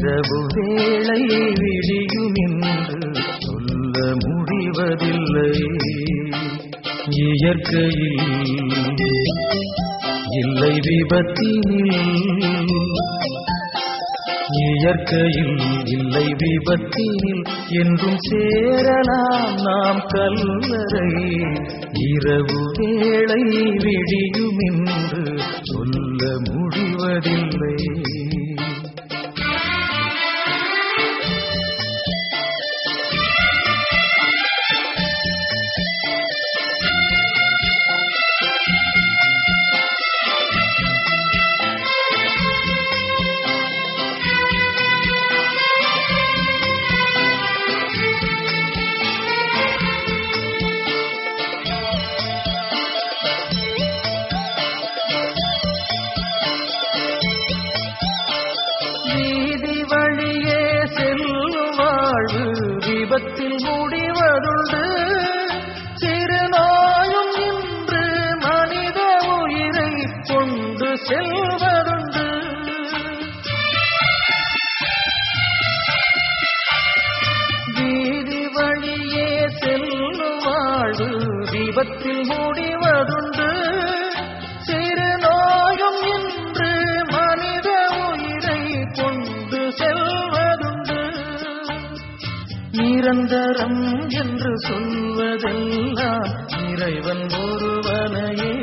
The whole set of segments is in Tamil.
இரவு வேளை விடியும் என்று சொல்ல முடிவதில்லை இயற்கையில் இல்லை விபத்தினில் இயற்கையில் இல்லை விபத்தினில் என்றும் சேரலாம் நாம் கல்லறை இரவு வேளை விடியும் என்று சொல்ல முடிவதில்லை வீதி வழியே செல்லும் வாழ்வு விபத்தில் முடிவதுண்டு சிறு நோயும் இன்று மனித உயிரை கொண்டு செல்வதுண்டு வீதி வழியே செல்லும் வாழ்வு விபத்தில் முடிவதுண்டு சிறு நோயும் இன்று மனித உயிரை கொண்டு செல்வதுண்டு நிரந்தரம் என்று சொல்வதெல்லாம் இறைவன் ஒருவனையே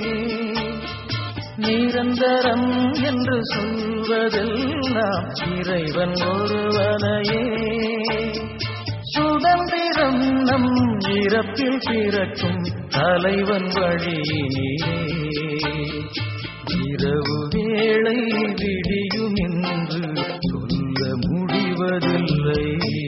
நிரந்தரம் என்று சொல்வதெல்லாம் இறைவன் ஒருவனையே சுதந்திரம் நம் இறப்பில் பிறக்கும் தலைவன் வழியினிலே இரவு வேளை விடியும் என்று சொல்ல முடிவதில்லை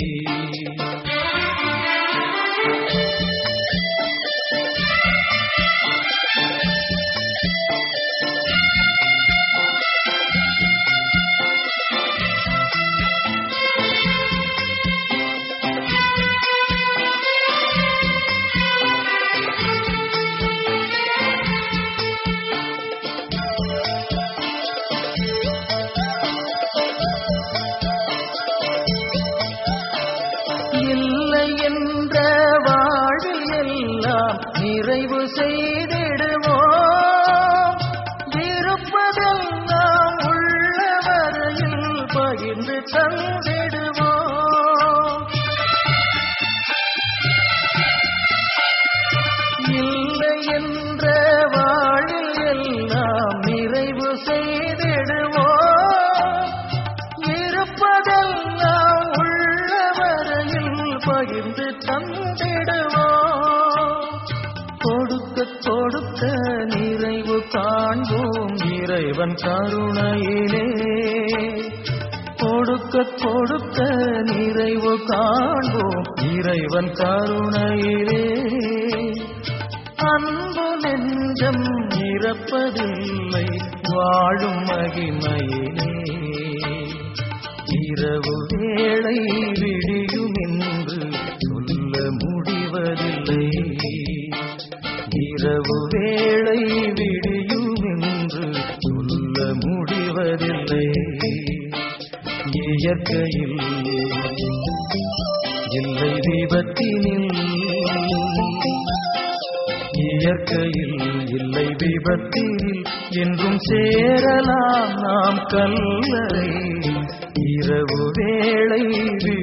இல்லை என்ற வாழ்வில் எல்லாம் நிறைவு செய்திடுவோம் இருப்பதெல்லாம் உள்ள வரையில் பகிர்ந்து தந்திடுவோம் இல்லை என்ற வாழ்வில் எல்லாம் நிறைவு செய்திடுவோம் இருப்பதெல்லாம் உள்ள வரையில் பகிர்ந்து தந்திடுவோம் கொடுக்க கொடுக்க நிறைவு காண்போம் இறைவன் கருணையிலே கொடுக்க கொடுக்க நிறைவு காண்போம் இறைவன் கருணையிலே அன்பு நெஞ்சம் இறப்பதில்லை வாழும் மகிமையிலே இரவு வேளை விடியும் என்று சொல்ல முடிவதில்லை இரவு வேளை விடியும் என்று சொல்ல முடிவதில்லை இயற்கையில் இல்லை விபத்தினில் இயற்கையில் இல்லை விபத்தில் என்றும் சேரலாம் நாம் கல்லறை இரவு வேளை